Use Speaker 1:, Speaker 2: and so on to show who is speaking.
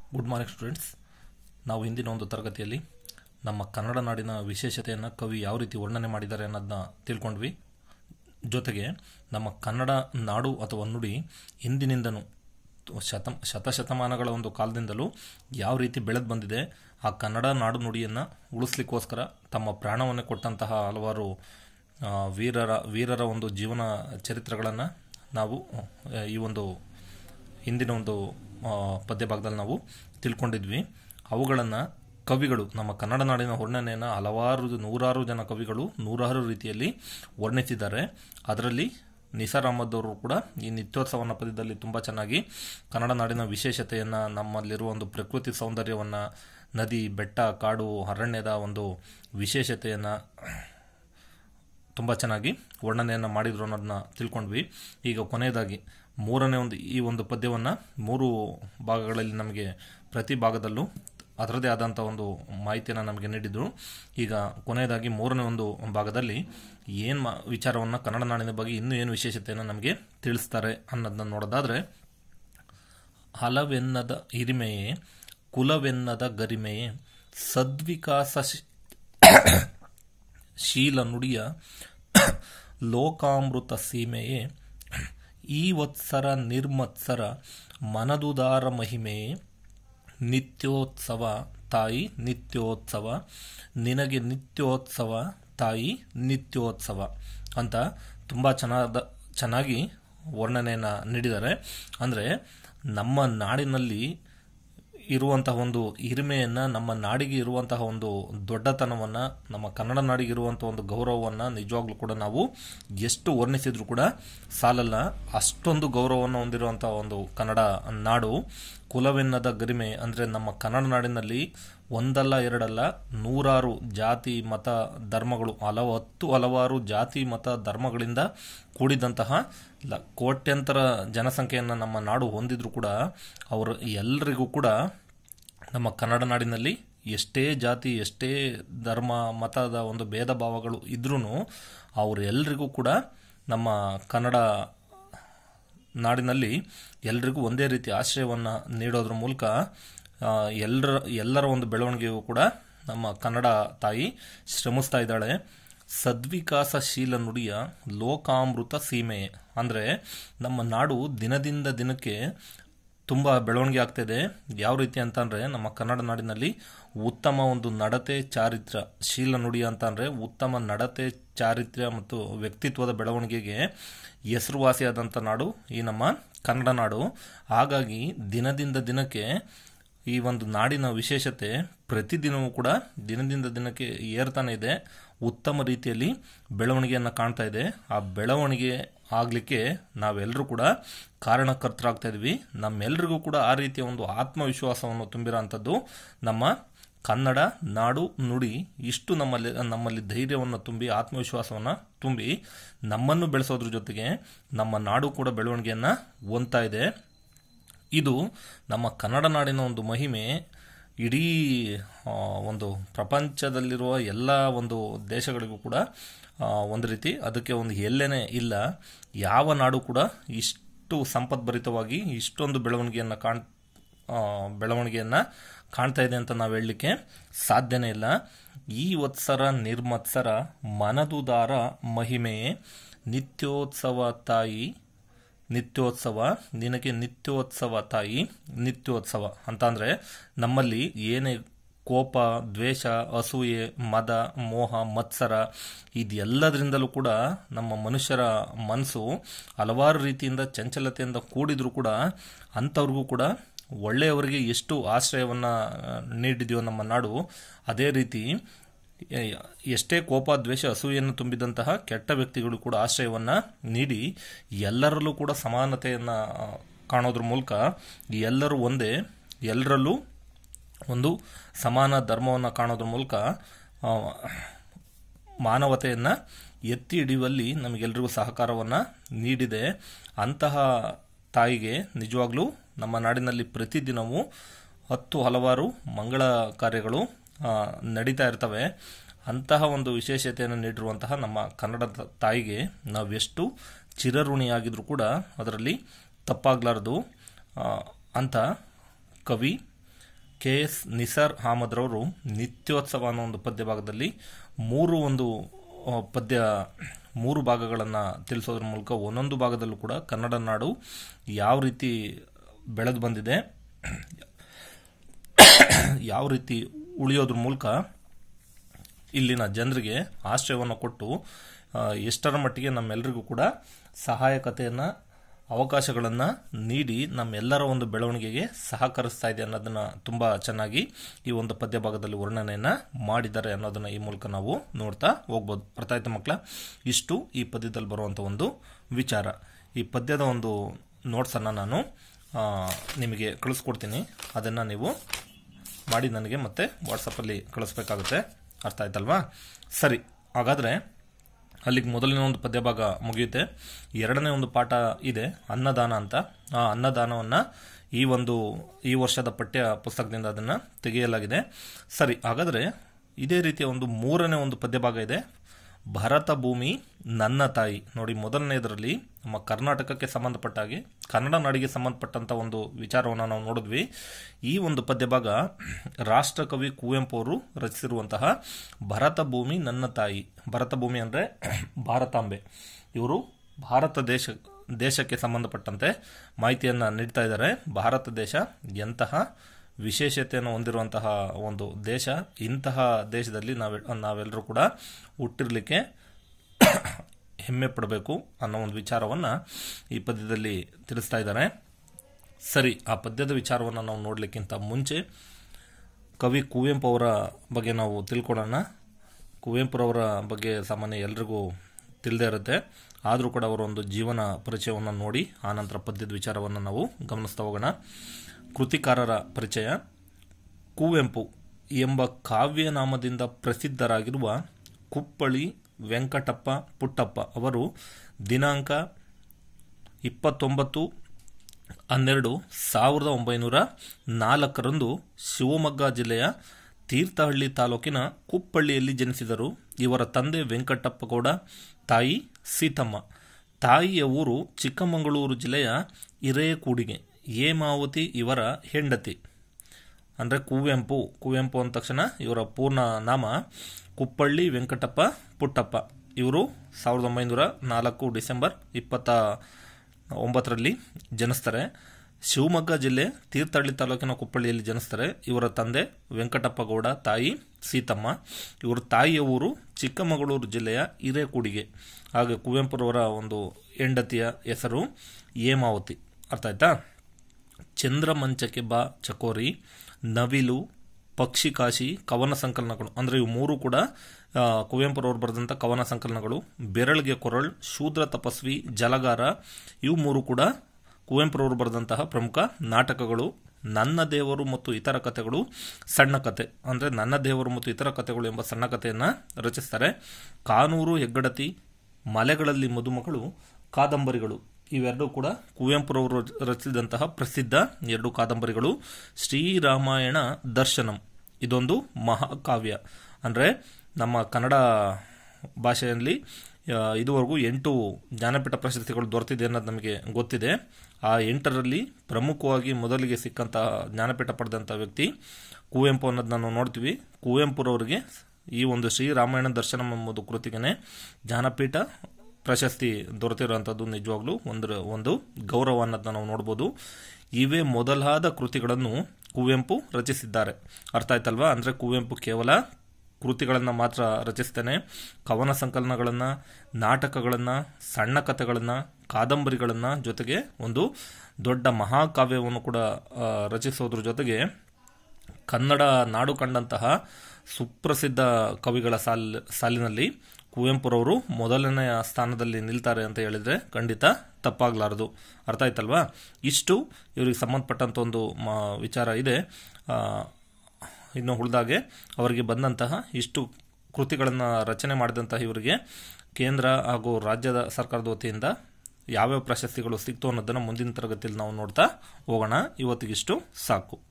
Speaker 1: good morning students ನಾವು ಹಿಂದಿನ ಒಂದು ತರಗತಿಯಲ್ಲಿ ನಮ್ಮ ಕನ್ನಡ ನಾಡಿನ ವಿಶೇಷತೆಯನ್ನು ಕವಿ ಯಾವ ರೀತಿ ವರ್ಣನೆ ಮಾಡಿದ್ದಾರೆ ಅನ್ನೋದನ್ನ ತಿಳ್ಕೊಂಡ್ವಿ ಜೊತೆಗೆ ನಮ್ಮ ಕನ್ನಡ ನಾಡು ಅಥವಾ ನುಡಿ ಹಿಂದಿನಿಂದನೂ ಶತ ಶತಶತಮಾನಗಳ ಒಂದು ಕಾಲದಿಂದಲೂ ಯಾವ ರೀತಿ ಬೆಳೆದು ಬಂದಿದೆ ಆ ಕನ್ನಡ ನಾಡು ನುಡಿಯನ್ನು ಉಳಿಸ್ಲಿಕ್ಕೋಸ್ಕರ ತಮ್ಮ ಪ್ರಾಣವನ್ನೇ ಕೊಟ್ಟಂತಹ ಹಲವಾರು ಆ, ವೀರರ ವೀರರ ಒಂದು ಜೀವನ ಚರಿತ್ರೆಗಳನ್ನು ನಾವು ಆ, ಈ ಒಂದು ಹಿಂದಿನ ಒಂದು ಆ, ಪದ್ಯ ಭಾಗದಲ್ಲಿ ನಾವು ತಿಳ್ಕೊಂಡಿದ್ವಿ ಅವುಗಳನ್ನು ಕವಿಗಳು ನಮ್ಮ ಕನ್ನಡ ನಾಡಿನ ವರ್ಣನೆಯನ್ನು ಹಲವಾರು ನೂರಾರು ಜನ ಕವಿಗಳು ನೂರಾರು ರೀತಿಯಲ್ಲಿ ವರ್ಣಿಸಿದ್ದಾರೆ ಅದರಲ್ಲಿ ನಿಸಾರ್ ಅಹಮದ್ ಅವರು ಕೂಡ ಈ ನಿತ್ಯೋತ್ಸವನ ಪದ್ಯದಲ್ಲಿ ತುಂಬ ಚೆನ್ನಾಗಿ ಕನ್ನಡ ನಾಡಿನ ವಿಶೇಷತೆಯನ್ನು ನಮ್ಮಲ್ಲಿರುವ ಒಂದು ಪ್ರಕೃತಿ ಸೌಂದರ್ಯವನ್ನು ನದಿ ಬೆಟ್ಟ ಕಾಡು ಅರಣ್ಯದ ಒಂದು ವಿಶೇಷತೆಯನ್ನು ತುಂಬ ಚೆನ್ನಾಗಿ ವರ್ಣನೆಯನ್ನು ಮಾಡಿದ್ರು ಅನ್ನೋದನ್ನ ತಿಳ್ಕೊಂಡ್ವಿ ಈಗ ಕೊನೆಯದಾಗಿ ಮೂರನೇ ಒಂದು ಈ ಒಂದು ಪದ್ಯವನ್ನು ಮೂರು ಭಾಗಗಳಲ್ಲಿ ನಮಗೆ ಪ್ರತಿ ಭಾಗದಲ್ಲೂ ಅದರದೇ ಆದಂಥ ಒಂದು ಮಾಹಿತಿಯನ್ನು ನಮಗೆ ನೀಡಿದ್ರು ಈಗ ಕೊನೆಯದಾಗಿ ಮೂರನೇ ಒಂದು ಭಾಗದಲ್ಲಿ ಏನು ಮಾ ವಿಚಾರವನ್ನು ಕನ್ನಡ ನಾಡಿನ ಬಗ್ಗೆ ಇನ್ನೂ ಏನು ವಿಶೇಷತೆಯನ್ನು ನಮಗೆ ತಿಳಿಸ್ತಾರೆ ಅನ್ನೋದನ್ನ ನೋಡೋದಾದರೆ ಹಲವೆನ್ನದ ಹಿರಿಮೆಯೇ ಕುಲವೆನ್ನದ ಗರಿಮೆಯೇ ಸದ್ವಿಕಾಸ ಶಿ- ಶೀಲ ನುಡಿಯ ಲೋಕಾಮೃತ ಸೀಮೆಯೇ ಈ ವತ್ಸರ ನಿರ್ಮತ್ಸರ ಮನದುದಾರ ಮಹಿಮೆಯೇ ನಿತ್ಯೋತ್ಸವ ತಾಯಿ ನಿತ್ಯೋತ್ಸವ ನಿನಗೆ ನಿತ್ಯೋತ್ಸವ ತಾಯಿ ನಿತ್ಯೋತ್ಸವ ಅಂತ ತುಂಬ ಚೆನ್ನಾದ ಚೆನ್ನಾಗಿ ವರ್ಣನೆಯನ್ನು ನೀಡಿದ್ದಾರೆ ಅಂದರೆ ನಮ್ಮ ನಾಡಿನಲ್ಲಿ ಇರುವಂತಹ ಒಂದು ಹಿರಿಮೆಯನ್ನು ನಮ್ಮ ನಾಡಿಗೆ ಇರುವಂತಹ ಒಂದು ದೊಡ್ಡತನವನ್ನು ನಮ್ಮ ಕನ್ನಡ ನಾಡಿಗೆ ಇರುವಂಥ ಒಂದು ಗೌರವವನ್ನು ನಿಜವಾಗ್ಲೂ ಕೂಡ ನಾವು ಎಷ್ಟು ವರ್ಣಿಸಿದ್ರು ಕೂಡ ಸಾಲಲ್ಲ ಅಷ್ಟೊಂದು ಗೌರವವನ್ನು ಹೊಂದಿರುವಂಥ ಒಂದು ಕನ್ನಡ ನಾಡು ಕುಲವೆನ್ನದ ಗರಿಮೆ ಅಂದರೆ ನಮ್ಮ ಕನ್ನಡ ನಾಡಿನಲ್ಲಿ ಒಂದಲ್ಲ ಎರಡಲ್ಲ ನೂರಾರು ಜಾತಿ ಮತ ಧರ್ಮಗಳು ಹಲವು ಹತ್ತು ಹಲವಾರು ಜಾತಿ ಮತ ಧರ್ಮಗಳಿಂದ ಕೂಡಿದಂತಹ ಲ ಕೋಟ್ಯಂತರ ಜನಸಂಖ್ಯೆಯನ್ನು ನಮ್ಮ ನಾಡು ಹೊಂದಿದ್ರು ಕೂಡ ಅವರು ಎಲ್ಲರಿಗೂ ಕೂಡ ನಮ್ಮ ಕನ್ನಡ ನಾಡಿನಲ್ಲಿ ಎಷ್ಟೇ ಜಾತಿ ಎಷ್ಟೇ ಧರ್ಮ ಮತದ ಒಂದು ಭೇದ ಭಾವಗಳು ಇದ್ರೂ ಅವರೆಲ್ಲರಿಗೂ ಕೂಡ ನಮ್ಮ ಕನ್ನಡ ನಾಡಿನಲ್ಲಿ ಎಲ್ರಿಗೂ ಒಂದೇ ರೀತಿ ಆಶ್ರಯವನ್ನು ನೀಡೋದ್ರ ಮೂಲಕ ಆ, ಎಲ್ಲರ ಎಲ್ಲರ ಒಂದು ಬೆಳವಣಿಗೆಯೂ ಕೂಡ ನಮ್ಮ ಕನ್ನಡ ತಾಯಿ ಶ್ರಮಿಸ್ತಾ ಇದ್ದಾಳೆ ಸದ್ವಿಕಾಸಶೀಲ ನುಡಿಯ ಲೋಕಾಮೃತ ಸೀಮೆ ಅಂದರೆ ನಮ್ಮ ನಾಡು ದಿನದಿಂದ ದಿನಕ್ಕೆ ತುಂಬ ಬೆಳವಣಿಗೆ ಆಗ್ತಿದೆ ಯಾವ ರೀತಿ ಅಂತಂದರೆ ನಮ್ಮ ಕನ್ನಡ ನಾಡಿನಲ್ಲಿ ಉತ್ತಮ ಒಂದು ನಡತೆ ಚಾರಿತ್ರ್ಯ ಶೀಲ ನುಡಿ ಅಂತಂದರೆ ಉತ್ತಮ ನಡತೆ ಚಾರಿತ್ರ್ಯ ಮತ್ತು ವ್ಯಕ್ತಿತ್ವದ ಬೆಳವಣಿಗೆಗೆ ಹೆಸರುವಾಸಿಯಾದಂಥ ನಾಡು ಈ ನಮ್ಮ ಕನ್ನಡ ನಾಡು ಹಾಗಾಗಿ ದಿನದಿಂದ ದಿನಕ್ಕೆ ಈ ಒಂದು ನಾಡಿನ ವಿಶೇಷತೆ ಪ್ರತಿದಿನವೂ ಕೂಡ ದಿನದಿಂದ ದಿನಕ್ಕೆ ಏರ್ತಾನೆ ಇದೆ ಉತ್ತಮ ರೀತಿಯಲ್ಲಿ ಬೆಳವಣಿಗೆಯನ್ನು ಕಾಣ್ತಾ ಇದೆ ಆ ಬೆಳವಣಿಗೆ ಆಗಲಿಕ್ಕೆ ನಾವೆಲ್ಲರೂ ಕೂಡ ಕಾರಣಕರ್ತರಾಗ್ತಾ ಇದ್ವಿ ನಮ್ಮೆಲ್ರಿಗೂ ಕೂಡ ಆ ರೀತಿಯ ಒಂದು ಆತ್ಮವಿಶ್ವಾಸವನ್ನು ತುಂಬಿರೋ ಅಂಥದ್ದು ನಮ್ಮ ಕನ್ನಡ ನಾಡು ನುಡಿ ಇಷ್ಟು ನಮ್ಮಲ್ಲಿ ನಮ್ಮಲ್ಲಿ ಧೈರ್ಯವನ್ನು ತುಂಬಿ ಆತ್ಮವಿಶ್ವಾಸವನ್ನು ತುಂಬಿ ನಮ್ಮನ್ನು ಬೆಳೆಸೋದ್ರ ಜೊತೆಗೆ ನಮ್ಮ ನಾಡು ಕೂಡ ಬೆಳವಣಿಗೆಯನ್ನು ಹೊಂದ್ತಾ ಇದೆ ಇದು ನಮ್ಮ ಕನ್ನಡ ನಾಡಿನ ಒಂದು ಮಹಿಮೆ ಇಡೀ ಆ, ಒಂದು ಪ್ರಪಂಚದಲ್ಲಿರುವ ಎಲ್ಲ ಒಂದು ದೇಶಗಳಿಗೂ ಕೂಡ ಆ, ಒಂದು ರೀತಿ ಅದಕ್ಕೆ ಒಂದು ಎಲ್ಲೆನೇ ಇಲ್ಲ ಯಾವ ನಾಡು ಕೂಡ ಇಷ್ಟು ಸಂಪದ್ಭರಿತವಾಗಿ ಇಷ್ಟೊಂದು ಬೆಳವಣಿಗೆಯನ್ನು ಕಾಣ್ ಆ, ಬೆಳವಣಿಗೆಯನ್ನು ಕಾಣ್ತಾ ಇದೆ ಅಂತ ನಾವು ಹೇಳಲಿಕ್ಕೆ ಸಾಧ್ಯನೇ ಇಲ್ಲ ಈ ವತ್ಸರ ನಿರ್ಮತ್ಸರ ಮನದುದಾರ ಮಹಿಮೆಯೇ ನಿತ್ಯೋತ್ಸವ ತಾಯಿ ನಿತ್ಯೋತ್ಸವ ನಿನಗೆ ನಿತ್ಯೋತ್ಸವ ತಾಯಿ ನಿತ್ಯೋತ್ಸವ ಅಂತ ಅಂದರೆ ನಮ್ಮಲ್ಲಿ ಏನೇ ಕೋಪ ದ್ವೇಷ ಅಸೂಯೆ ಮದ ಮೋಹ ಮತ್ಸರ ಇದೆಲ್ಲದರಿಂದಲೂ ಕೂಡ ನಮ್ಮ ಮನುಷ್ಯರ ಮನಸ್ಸು ಹಲವಾರು ರೀತಿಯಿಂದ ಚಂಚಲತೆಯಿಂದ ಕೂಡಿದ್ರೂ ಕೂಡ ಅಂಥವ್ರಿಗೂ ಕೂಡ ಒಳ್ಳೆಯವರಿಗೆ ಎಷ್ಟು ಆಶ್ರಯವನ್ನು ನೀಡಿದೆಯೋ ನಮ್ಮ ನಾಡು ಅದೇ ರೀತಿ ಎ- ಎಷ್ಟೇ ಕೋಪ ದ್ವೇಷ ಅಸೂಯೆಯನ್ನು ತುಂಬಿದಂತಹ ಕೆಟ್ಟ ವ್ಯಕ್ತಿಗಳು ಕೂಡ ಆಶ್ರಯವನ್ನು ನೀಡಿ ಎಲ್ಲರಲ್ಲೂ ಕೂಡ ಸಮಾನತೆಯನ್ನು ಕಾಣೋದ್ರ ಮೂಲಕ ಎಲ್ಲರೂ ಒಂದೇ ಎಲ್ಲರಲ್ಲೂ ಒಂದು ಸಮಾನ ಧರ್ಮವನ್ನು ಕಾಣೋದ್ರ ಮೂಲಕ ಆ, ಮಾನವತೆಯನ್ನು ಎತ್ತಿ ಹಿಡಿಯುವಲ್ಲಿ ನಮಗೆಲ್ಲರಿಗೂ ಸಹಕಾರವನ್ನು ನೀಡಿದೆ ಅಂತಹ ತಾಯಿಗೆ ನಿಜವಾಗ್ಲೂ ನಮ್ಮ ನಾಡಿನಲ್ಲಿ ಪ್ರತಿದಿನವೂ ಹತ್ತು ಹಲವಾರು ಮಂಗಳ ಕಾರ್ಯಗಳು ಆ, ನಡೀತಾ ಇರ್ತವೆ ಅಂತಹ ಒಂದು ವಿಶೇಷತೆಯನ್ನು ನೀಡಿರುವಂತಹ ನಮ್ಮ ಕನ್ನಡದ ತಾಯಿಗೆ ನಾವೆಷ್ಟು ಚಿರಋಣಿಯಾಗಿದ್ರೂ ಕೂಡ ಅದರಲ್ಲಿ ತಪ್ಪಾಗಲಾರದು ಆ, ಅಂತ ಕವಿ ಕೆ ಎಸ್ ನಿಸಾರ್ ಅಹಮದ್ರವರು ನಿತ್ಯೋತ್ಸವ ಅನ್ನೋ ಒಂದು ಪದ್ಯ ಭಾಗದಲ್ಲಿ ಮೂರು ಒಂದು ಆ, ಪದ್ಯ ಮೂರು ಭಾಗಗಳನ್ನು ತಿಳಿಸೋದ್ರ ಮೂಲಕ ಒಂದೊಂದು ಭಾಗದಲ್ಲೂ ಕೂಡ ಕನ್ನಡ ನಾಡು ಯಾವ ರೀತಿ ಬೆಳೆದು ಬಂದಿದೆ ಯಾವ ರೀತಿ ಉಳಿಯೋದ್ರ ಮೂಲಕ ಇಲ್ಲಿನ ಜನರಿಗೆ ಆಶ್ರಯವನ್ನು ಕೊಟ್ಟು ಆ, ಎಷ್ಟರ ಮಟ್ಟಿಗೆ ನಮ್ಮೆಲ್ಲರಿಗೂ ಕೂಡ ಸಹಾಯಕತೆಯನ್ನು ಅವಕಾಶಗಳನ್ನು ನೀಡಿ ನಮ್ಮೆಲ್ಲರ ಒಂದು ಬೆಳವಣಿಗೆಗೆ ಸಹಕರಿಸ್ತಾ ಇದೆ ಅನ್ನೋದನ್ನ ತುಂಬ ಚೆನ್ನಾಗಿ ಈ ಒಂದು ಪದ್ಯ ಭಾಗದಲ್ಲಿ ವರ್ಣನೆಯನ್ನು ಮಾಡಿದ್ದಾರೆ ಅನ್ನೋದನ್ನ ಈ ಮೂಲಕ ನಾವು ನೋಡ್ತಾ ಹೋಗ್ಬೋದು ಅರ್ಥ ಆಯ್ತಾ ಮಕ್ಕಳ ಇಷ್ಟು ಈ ಪದ್ಯದಲ್ಲಿ ಬರುವಂಥ ಒಂದು ವಿಚಾರ ಈ ಪದ್ಯದ ಒಂದು ನೋಟ್ಸನ್ನು ನಾನು ಆ, ನಿಮಗೆ ಕಳಿಸ್ಕೊಡ್ತೀನಿ ಅದನ್ನು ನೀವು ಮಾಡಿ ನನಗೆ ಮತ್ತೆ ವಾಟ್ಸಪ್ಪಲ್ಲಿ ಕಳಿಸ್ಬೇಕಾಗುತ್ತೆ ಅರ್ಥ ಆಯ್ತಲ್ವಾ ಸರಿ ಹಾಗಾದರೆ ಅಲ್ಲಿಗೆ ಮೊದಲನೇ ಒಂದು ಪದ್ಯ ಭಾಗ ಮುಗಿಯುತ್ತೆ ಎರಡನೇ ಒಂದು ಪಾಠ ಇದೆ ಅನ್ನದಾನ ಅಂತ ಆ ಅನ್ನದಾನವನ್ನು ಈ ಒಂದು ಈ ವರ್ಷದ ಪಠ್ಯ ಪುಸ್ತಕದಿಂದ ಅದನ್ನು ತೆಗೆಯಲಾಗಿದೆ ಸರಿ ಹಾಗಾದರೆ ಇದೇ ರೀತಿಯ ಒಂದು ಮೂರನೇ ಒಂದು ಪದ್ಯ ಭಾಗ ಇದೆ ಭರತ ಭೂಮಿ ನನ್ನ ತಾಯಿ ನೋಡಿ ಮೊದಲನೇದರಲ್ಲಿ ನಮ್ಮ ಕರ್ನಾಟಕಕ್ಕೆ ಸಂಬಂಧಪಟ್ಟ ಹಾಗೆ ಕನ್ನಡ ನಾಡಿಗೆ ಸಂಬಂಧಪಟ್ಟಂತ ಒಂದು ವಿಚಾರವನ್ನು ನಾವು ನೋಡಿದ್ವಿ ಈ ಒಂದು ಪದ್ಯ ಭಾಗ ರಾಷ್ಟ್ರಕವಿ ಕುವೆಂಪು ಅವರು ರಚಿಸಿರುವಂತಹ ಭರತ ಭೂಮಿ ನನ್ನ ತಾಯಿ ಭರತ ಭೂಮಿ ಅಂದರೆ ಭಾರತಾಂಬೆ ಇವರು ಭಾರತ ದೇಶ ದೇಶಕ್ಕೆ ಸಂಬಂಧಪಟ್ಟಂತೆ ಮಾಹಿತಿಯನ್ನು ನೀಡ್ತಾ ಇದ್ದಾರೆ ಭಾರತ ದೇಶ ಎಂತಹ ವಿಶೇಷತೆಯನ್ನು ಹೊಂದಿರುವಂತಹ ಒಂದು ದೇಶ ಇಂತಹ ದೇಶದಲ್ಲಿ ನಾವೆ ನಾವೆಲ್ಲರೂ ಕೂಡ ಹುಟ್ಟಿರ್ಲಿಕ್ಕೆ ಹೆಮ್ಮೆ ಪಡಬೇಕು ಅನ್ನೋ ಒಂದು ವಿಚಾರವನ್ನು ಈ ಪದ್ಯದಲ್ಲಿ ತಿಳಿಸ್ತಾ ಇದ್ದಾರೆ ಸರಿ ಆ ಪದ್ಯದ ವಿಚಾರವನ್ನು ನಾವು ನೋಡಲಿಕ್ಕಿಂತ ಮುಂಚೆ ಕವಿ ಕುವೆಂಪು ಅವರ ಬಗ್ಗೆ ನಾವು ತಿಳ್ಕೊಳ್ಳೋಣ ಕುವೆಂಪುರವರ ಬಗ್ಗೆ ಸಾಮಾನ್ಯ ಎಲ್ರಿಗೂ ತಿಳಿದೇ ಇರುತ್ತೆ ಆದರೂ ಕೂಡ ಅವರ ಒಂದು ಜೀವನ ಪರಿಚಯವನ್ನು ನೋಡಿ ಆನಂತರ ಪದ್ಯದ ವಿಚಾರವನ್ನು ನಾವು ಗಮನಿಸ್ತಾ ಹೋಗೋಣ ಕೃತಿಕಾರರ ಪರಿಚಯ ಕುವೆಂಪು ಎಂಬ ಕಾವ್ಯನಾಮದಿಂದ ಪ್ರಸಿದ್ಧರಾಗಿರುವ ಕುಪ್ಪಳಿ ವೆಂಕಟಪ್ಪ ಪುಟ್ಟಪ್ಪ ಅವರು ದಿನಾಂಕ ಇಪ್ಪತ್ತೊಂಬತ್ತು ಹನ್ನೆರಡು ಸಾವಿರದ ಒಂಬೈನೂರ ನಾಲ್ಕರಂದು ಶಿವಮೊಗ್ಗ ಜಿಲ್ಲೆಯ ತೀರ್ಥಹಳ್ಳಿ ತಾಲೂಕಿನ ಕುಪ್ಪಳ್ಳಿಯಲ್ಲಿ ಜನಿಸಿದರು ಇವರ ತಂದೆ ವೆಂಕಟಪ್ಪಗೌಡ ತಾಯಿ ಸೀತಮ್ಮ ತಾಯಿಯ ಊರು ಚಿಕ್ಕಮಗಳೂರು ಜಿಲ್ಲೆಯ ಹಿರೇಕೂಡಿಗೆ ಹೇಮಾವತಿ ಇವರ ಹೆಂಡತಿ ಅಂದರೆ ಕುವೆಂಪು ಕುವೆಂಪು ಅಂದ ತಕ್ಷಣ ಇವರ ಪೂರ್ಣ ನಾಮ ಕುಪ್ಪಳ್ಳಿ ವೆಂಕಟಪ್ಪ ಪುಟ್ಟಪ್ಪ ಇವರು ಸಾವಿರದ ಒಂಬೈನೂರ ನಾಲ್ಕು ಡಿಸೆಂಬರ್ ಇಪ್ಪತ್ತ ಒಂಬತ್ತರಲ್ಲಿ ಜನಿಸ್ತಾರೆ ಶಿವಮೊಗ್ಗ ಜಿಲ್ಲೆ ತೀರ್ಥಹಳ್ಳಿ ತಾಲೂಕಿನ ಕುಪ್ಪಳ್ಳಿಯಲ್ಲಿ ಜನಿಸ್ತಾರೆ ಇವರ ತಂದೆ ವೆಂಕಟಪ್ಪ ಗೌಡ ತಾಯಿ ಸೀತಮ್ಮ ಇವರ ತಾಯಿಯ ಊರು ಚಿಕ್ಕಮಗಳೂರು ಜಿಲ್ಲೆಯ ಹಿರೇಕೂಡಿಗೆ ಹಾಗೆ ಕುವೆಂಪುರವರ ಒಂದು ಹೆಂಡತಿಯ ಹೆಸರು ಹೇಮಾವತಿ ಅರ್ಥ ಆಯ್ತಾ ಚಂದ್ರಮಂಚಕ್ಕೆ ಬಾ ಚಕೋರಿ ನವಿಲು ಪಕ್ಷಿಕಾಶಿ ಕವನ ಸಂಕಲನಗಳು ಅಂದರೆ ಇವು ಮೂರು ಕೂಡ ಆ, ಕುವೆಂಪುರವರು ಬರೆದಂಥ ಕವನ ಸಂಕಲನಗಳು ಬೆರಳಿಗೆ ಕೊರಳ್ ಶೂದ್ರ ತಪಸ್ವಿ ಜಲಗಾರ ಇವು ಮೂರು ಕೂಡ ಕುವೆಂಪುರವರು ಬರೆದಂತಹ ಪ್ರಮುಖ ನಾಟಕಗಳು ನನ್ನ ದೇವರು ಮತ್ತು ಇತರ ಕಥೆಗಳು ಸಣ್ಣ ಕತೆ ಅಂದರೆ ನನ್ನ ದೇವರು ಮತ್ತು ಇತರ ಕಥೆಗಳು ಎಂಬ ಸಣ್ಣ ಕಥೆಯನ್ನು ರಚಿಸ್ತಾರೆ ಕಾನೂರು ಹೆಗ್ಗಡತಿ ಮಲೆಗಳಲ್ಲಿ ಮದುಮಗಳು ಕಾದಂಬರಿಗಳು ಇವೆರಡೂ ಕೂಡ ಕುವೆಂಪುರವರು ರಚಿಸಿದಂತಹ ಪ್ರಸಿದ್ಧ ಎರಡು ಕಾದಂಬರಿಗಳು ಶ್ರೀರಾಮಾಯಣ ದರ್ಶನಂ ಇದೊಂದು ಮಹಾಕಾವ್ಯ ಅಂದರೆ ನಮ್ಮ ಕನ್ನಡ ಭಾಷೆಯಲ್ಲಿ ಆ, ಇದುವರೆಗೂ ಎಂಟು ಜ್ಞಾನಪೀಠ ಪ್ರಶಸ್ತಿಗಳು ದೊರೆತಿದೆ ಅನ್ನೋದು ನಮಗೆ ಗೊತ್ತಿದೆ ಆ ಎಂಟರಲ್ಲಿ ಪ್ರಮುಖವಾಗಿ ಮೊದಲಿಗೆ ಸಿಕ್ಕಂತಹ ಜ್ಞಾನಪೀಠ ಪಡೆದಂಥ ವ್ಯಕ್ತಿ ಕುವೆಂಪು ಅನ್ನೋದು ನಾವು ನೋಡ್ತೀವಿ ಕುವೆಂಪುರವರಿಗೆ ಈ ಒಂದು ಶ್ರೀರಾಮಾಯಣ ದರ್ಶನಂ ಎಂಬುದು ಕೃತಿಗೆ ಜ್ಞಾನಪೀಠ ಪ್ರಶಸ್ತಿ ದೊರೆತಿರುವಂಥದ್ದು ನಿಜವಾಗ್ಲೂ ಒಂದು ಒಂದು ಗೌರವ ಅನ್ನೋದನ್ನ ನಾವು ನೋಡ್ಬೋದು ಇವೇ ಮೊದಲಾದ ಕೃತಿಗಳನ್ನು ಕುವೆಂಪು ರಚಿಸಿದ್ದಾರೆ ಅರ್ಥ ಆಯ್ತಲ್ವಾ ಅಂದರೆ ಕುವೆಂಪು ಕೇವಲ ಕೃತಿಗಳನ್ನು ಮಾತ್ರ ರಚಿಸ್ತೇನೆ ಕವನ ಸಂಕಲನಗಳನ್ನು ನಾಟಕಗಳನ್ನು ಸಣ್ಣ ಕಥೆಗಳನ್ನು ಕಾದಂಬರಿಗಳನ್ನು ಜೊತೆಗೆ ಒಂದು ದೊಡ್ಡ ಮಹಾಕಾವ್ಯವನ್ನು ಕೂಡ ಆ, ರಚಿಸೋದ್ರ ಜೊತೆಗೆ ಕನ್ನಡ ನಾಡು ಕಂಡಂತಹ ಸುಪ್ರಸಿದ್ಧ ಕವಿಗಳ ಸಾಲ್ ಸಾಲಿನಲ್ಲಿ ಕುವೆಂಪುರವರು ಮೊದಲನೆಯ ಸ್ಥಾನದಲ್ಲಿ ನಿಲ್ತಾರೆ ಅಂತ ಹೇಳಿದ್ರೆ ಖಂಡಿತ ತಪ್ಪಾಗಲಾರದು ಅರ್ಥ ಆಯ್ತಲ್ವಾ ಇಷ್ಟು ಇವರಿಗೆ ಸಂಬಂಧಪಟ್ಟಂತ ಒಂದು ಮ- ವಿಚಾರ ಇದೆ ಆ, ಇನ್ನು ಉಳಿದಾಗೆ ಅವರಿಗೆ ಬಂದಂತಹ ಇಷ್ಟು ಕೃತಿಗಳನ್ನು ರಚನೆ ಮಾಡಿದಂತಹ ಇವರಿಗೆ ಕೇಂದ್ರ ಹಾಗೂ ರಾಜ್ಯದ ಸರ್ಕಾರದ ವತಿಯಿಂದ ಯಾವ್ಯಾವ ಪ್ರಶಸ್ತಿಗಳು ಸಿಕ್ತು ಅನ್ನೋದನ್ನು ಮುಂದಿನ ತರಗತಿಯಲ್ಲಿ ನಾವು ನೋಡ್ತಾ ಹೋಗೋಣ ಇವತ್ತಿಗಿಷ್ಟು ಸಾಕು